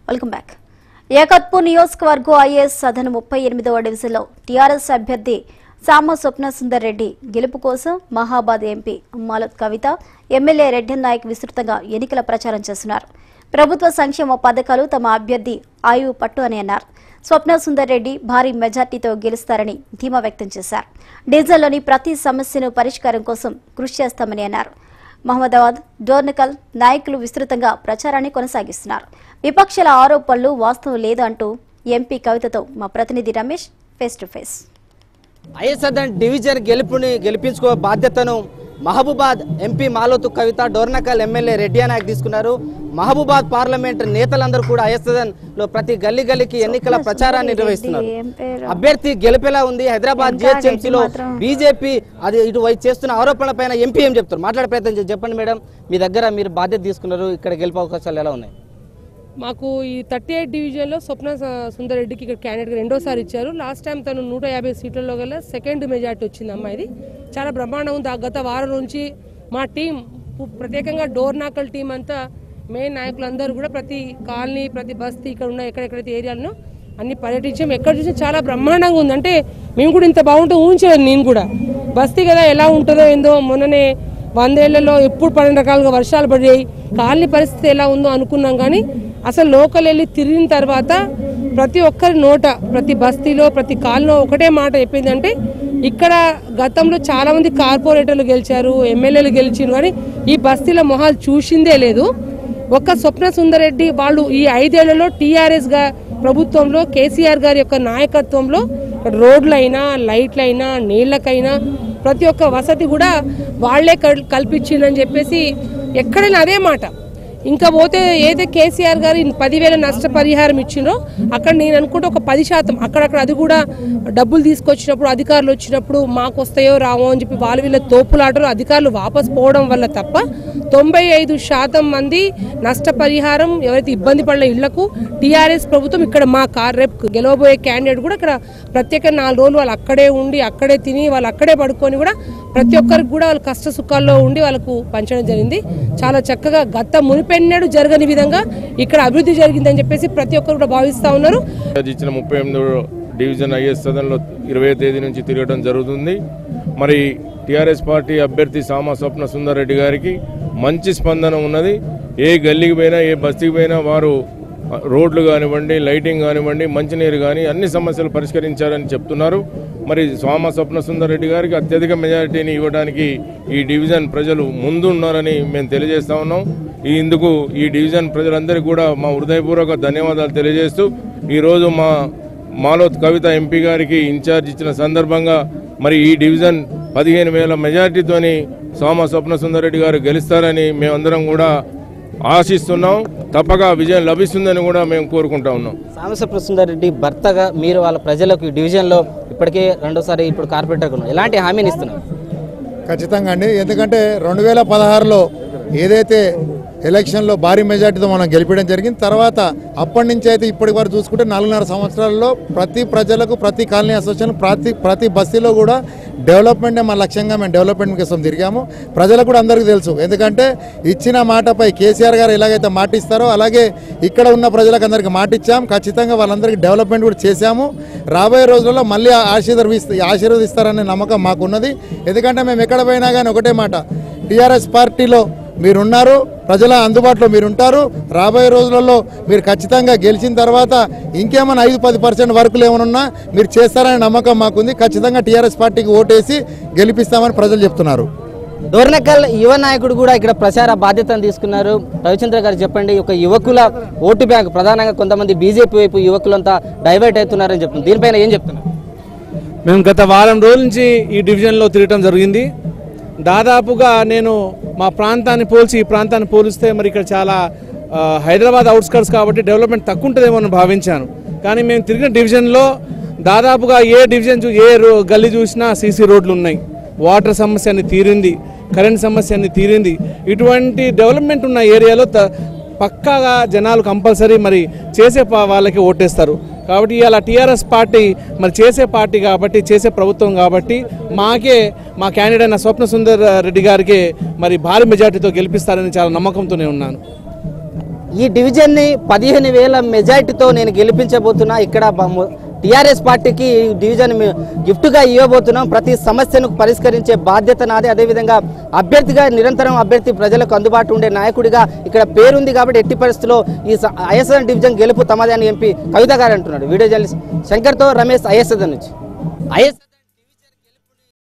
welcome back ఏకత్పూర్ నియోజకవర్గం IAS సదన ముప్పై ఎనిమిదవ డివిజన్లో టీఆర్ఎస్ అభ్యర్థి సామ స్వప్న సుందర్ రెడ్డి గెలుపు కోసం మహాబాద్ ఎంపీ మాలత్ కవిత ఎమ్మెల్యే రెడ్డి నాయక్ విస్తృతంగా ఎన్నికల ప్రచారం చేస్తున్నారు ప్రభుత్వ సంక్షేమ పథకాలు తమ అభ్యర్థి ఆయువు పట్టు అని అన్నారు స్వప్న సుందర్ రెడ్డి భారీ మెజార్టీతో గెలుస్తారని ధీమా వ్యక్తం చేశారు డివిజన్లోని ప్రతి సమస్యను పరిష్కారం కోసం కృషి చేస్తామని అన్నారు మహమ్మదాబాద్ డోర్నకల్ నాయకులు విస్తృతంగా ప్రచారాన్ని కొనసాగిస్తున్నారు విపక్షాల ఆరోపణలు వాస్తవం లేదు అంటూ ఎంపీ కవితతో మా ప్రతినిధి Ramesh face to face ISR division గెలుపుని గెలిపించుకో బాధ్యతను మహబూబాద్ ఎంపీ మాలోతు కవిత డోర్నకల్ ఎమ్మెల్యే రెడ్డి నాయక్ తీసుకున్నారు మహబూబాద్ పార్లమెంట్ నేతలందరూ కూడా ఐఎస్ఎన్ లో ప్రతి గల్లీ గల్లీకి ఎన్నికల ప్రచారాన్ని నిర్వహిస్తున్నారు అభ్యర్థి గెలిపేలా ఉంది హైదరాబాద్ జిహెచ్ఎంసీలో బీజేపీ అది ఇటు వైపు చేస్తున్న ఆరోపణల పైన ఎంపీ ఏం చెప్తారు మాట్లాడే ప్రయత్నం చేసి చెప్పండి మేడం మీ దగ్గర మీరు బాధ్యత తీసుకున్నారు ఇక్కడ గెలుపు అవకాశాలు ఎలా ఉన్నాయి మాకు ఈ థర్టీ ఎయిట్ డివిజన్లో స్వప్న స- సుందర్ రెడ్డికి ఇక్కడ క్యాండిడేట్గా రెండోసారి ఇచ్చారు లాస్ట్ టైం తను నూట యాభై సీట్లలో గల సెకండ్ మెజార్టీ వచ్చింది అమ్మాయిది చాలా బ్రహ్మాండం ఉంది ఆ గత వారం నుంచి మా టీం పు- ప్రత్యేకంగా డోర్నాకల్ టీం అంతా మెయిన్ నాయకులందరూ కూడా ప్రతి కాలనీ ప్రతి బస్తీ ఇక్కడ ఉన్న ఎక్కడెక్కడైతే ఏరియాలను అన్ని పర్యటించాం ఎక్కడ చూసినా చాలా బ్రహ్మాండంగా ఉంది అంటే మేము కూడా ఇంత బాగుంటే ఊహించలేదు నేను కూడా బస్తీ కదా ఎలా ఉంటుందో ఏందో మొన్ననే వందేళ్లలో ఎప్పుడు పన్నెండు రకాలుగా వర్షాలు పడినాయి కాలనీ పరిస్థితి ఎలా ఉందో అనుకున్నాం కానీ అసలు లోకల్ వెళ్ళి తిరిగిన తర్వాత ప్రతి ఒక్కరి నోట ప్రతి బస్తీలో ప్రతి కాలనీలో ఒకటే మాట చెప్పింది అంటే ఇక్కడ గతంలో చాలా మంది కార్పొరేటర్లు గెలిచారు ఎమ్మెల్యేలు గెలిచారు కానీ ఈ బస్తీల మొహాలు చూసిందే లేదు ఒక్క స్వప్న సుందరెడ్డి వాళ్ళు ఈ ఐదేళ్లలో టీఆర్ఎస్ గా ప్రభుత్వంలో కేసీఆర్ గారి యొక్క నాయకత్వంలో ఇక్కడ రోడ్లైనా లైట్లైనా నీళ్లకైనా ప్రతి ఒక్క వసతి కూడా వాళ్లే కల్- కల్పించిందని చెప్పేసి ఎక్కడైనా అదే మాట ఇంకా పోతే ఏదైతే కేసీఆర్ గారు ఈ పదివేల నష్టపరిహారం ఇచ్చిండ్రో అక్కడ నేను అనుకుంటే ఒక పది శాతం అక్కడక్కడ అది కూడా డబ్బులు తీసుకొచ్చినప్పుడు అధికారులు వచ్చినప్పుడు మాకు వస్తాయో రావో అని చెప్పి వాళ్ళు వీళ్ళ తోపులాటలు అధికారులు వాపస్ పోవడం వల్ల తప్ప తొంభై ఐదు శాతం మంది నష్టపరిహారం ఎవరైతే ఇబ్బంది పడిన ఇళ్లకు టీఆర్ఎస్ ప్రభుత్వం ఇక్కడ మా కార్ రేపు గెలవబోయే క్యాండిడేట్ కూడా ఇక్కడ ప్రత్యేక నాలుగు రోజులు వాళ్ళు అక్కడే ఉండి అక్కడే తిని వాళ్ళు అక్కడే పడుకొని కూడా ప్రతి ఒక్కరికి కూడా వాళ్ళ కష్ట సుఖాల్లో ఉండి వాళ్ళకు పంచడం జరిగింది చాలా చక్కగా గత మునిపెన్నడు జరగని విధంగా ఇక్కడ అభివృద్ధి జరిగిందని చెప్పేసి ప్రతి ఒక్కరు కూడా భావిస్తా ఉన్నారు అది ఇచ్చిన ముప్పై ఎనిమిదో డివిజన్ ఐఎస్ సదన్లో ఇరవై తేదీ నుంచి తిరగడం జరుగుతుంది మరి టీఆర్ఎస్ పార్టీ అభ్యర్థి సామా స్వప్న సుందర్ రెడ్డి గారికి మంచి స్పందన ఉన్నది ఏ గల్లీకి పోయినా ఏ బస్తీకి పోయినా వారు రోడ్లు కానివ్వండి లైటింగ్ కానివ్వండి మంచినీరు కానీ అన్ని సమస్యలు పరిష్కరించారని చెప్తున్నారు మరి స్వామ స్వప్న సుందర్ రెడ్డి గారికి అత్యధిక మెజారిటీని ఇవ్వడానికి ఈ డివిజన్ ప్రజలు ముందున్నారని మేము తెలియజేస్తా ఉన్నాం ఈ ఇందుకు ఈ డివిజన్ ప్రజలందరికీ కూడా మా హృదయపూర్వక ధన్యవాదాలు తెలియజేస్తూ ఈరోజు మా మాలోత్ కవిత ఎంపీ గారికి ఇన్ఛార్జ్ ఇచ్చిన సందర్భంగా మరి ఈ డివిజన్ పదిహేను వేల మెజార్టీతోని సోమ స్వప్న సుందరెడ్డి గారు గెలుస్తారని మేమందరం కూడా ఆశిస్తున్నాం తప్పగా విజయం లభిస్తుందని కూడా మేము కోరుకుంటా ఉన్నాం సామసప్ర సుందర్ రెడ్డి భర్తగా మీరు వాళ్ళ ప్రజలకు ఈ డివిజన్లో ఇప్పటికే రెండోసారి ఇప్పుడు కార్పొరేటర్ ఉన్నారు ఎలాంటి హామీని ఇస్తున్నారు ఖచ్చితంగా అండి ఎందుకంటే రెండు వేల పదహారులో ఏదైతే ఎలక్షన్లో భారీ మెజార్టీతో మనం గెలిపించడం జరిగింది తర్వాత అప్పటి నుంచి అయితే ఇప్పటి వరకు చూసుకుంటే నాలుగున్నర సంవత్సరాల్లో ప్రతి ప్రజలకు ప్రతి కాలనీ అసోసియేషన్ ప్రతి ప్రతి బస్తీలో కూడా డెవలప్మెంటే మా లక్ష్యంగా మేము డెవలప్మెంట్ కోసం తిరిగాము ప్రజలకు కూడా అందరికీ తెలుసు ఎందుకంటే ఇచ్చిన మాటపై కేసీఆర్ గారు ఎలాగైతే మాట ఇస్తారో అలాగే ఇక్కడ ఉన్న ప్రజలకు అందరికీ మాట ఇచ్చాం ఖచ్చితంగా వాళ్ళందరికీ డెవలప్మెంట్ కూడా చేశాము రాబోయే రోజుల్లో మళ్ళీ ఆశీర్వదిస్త ఆశీర్వదిస్తారనే నమ్మకం మాకున్నది ఎందుకంటే మేము ఎక్కడ పోయినా కానీ ఒకటే మాట టీఆర్ఎస్ పార్టీలో మీరున్నారు ప్రజల అందుబాటులో మీరు ఉంటారు రాబోయే రోజులలో మీరు ఖచ్చితంగా గెలిచిన తర్వాత ఇంకేమైనా ఐదు పది పర్సెంట్ వర్కులు ఏమైనా ఉన్నా మీరు చేస్తారనే నమ్మకం మాకుంది ఖచ్చితంగా టీఆర్ఎస్ పార్టీకి ఓటేసి గెలిపిస్తామని ప్రజలు చెప్తున్నారు డోర్నకల్ యువ నాయకుడు కూడా ఇక్కడ ప్రచార బాధ్యతను తీసుకున్నారు రవిచంద్ర గారు చెప్పండి ఒక యువకుల ఓటు బ్యాంక్ ప్రధానంగా కొంతమంది బీజేపీ వైపు యువకులంతా డైవర్ట్ అవుతున్నారని చెప్తున్నారు దీనిపైన ఏం చెప్తున్నారు మేము గత వారం రోజుల నుంచి ఈ డివిజన్లో తిరగటం జరిగింది దాదాపుగా నేను మా ప్రాంతాన్ని పోల్చి ఈ ప్రాంతాన్ని పోలిస్తే మరి ఇక్కడ చాలా ఆ, హైదరాబాద్ అవుట్స్కట్స్ కాబట్టి డెవలప్మెంట్ తక్కువ ఉంటుందేమో అని భావించాను కానీ మేము తిరిగిన డివిజన్లో దాదాపుగా ఏ డివిజన్ చూ ఏ రో గల్లీ చూసినా సీసీ రోడ్లు ఉన్నాయి వాటర్ సమస్య అన్ని తీరింది కరెంట్ సమస్య అన్ని తీరింది ఇటువంటి డెవలప్మెంట్ ఉన్న ఏరియాలో త- పక్కాగా జనాలు కంపల్సరీ మరి చేసే ప- వాళ్ళకి ఓటేస్తారు కాబట్టి ఇవాళ టీఆర్ఎస్ పార్టీ మరి చేసే పార్టీ కాబట్టి చేసే ప్రభుత్వం కాబట్టి మాకే మా క్యాండిడేట్ అయిన స్వప్న సుందర్ రెడ్డి గారికి మరి భారీ మెజార్టీతో గెలిపిస్తారని చాలా నమ్మకంతోనే ఉన్నాను ఈ డివిజన్ని పదిహేను వేల మెజారిటీతో నేను గెలిపించబోతున్నా ఇక్కడ టీఆర్ఎస్ పార్టీకి ఈ డివిజన్ మి- గిఫ్ట్గా ఇవ్వబోతున్నాం ప్రతి సమస్యను పరిష్కరించే బాధ్యత నాది అదేవిధంగా అభ్యర్థిగా నిరంతరం అభ్యర్థి ప్రజలకు అందుబాటు ఉండే నాయకుడిగా ఇక్కడ పేరుంది కాబట్టి ఎట్టి పరిస్థితుల్లో ఈ ఐఎస్ఎన్ డివిజన్ గెలుపు తమదే అని ఎంపీ కవిత గారు అంటున్నాడు వీడియో జర్నలిస్ట్ శంకర్తో రమేష్ ఐఎస్ఎన్ నుంచి ఐఎస్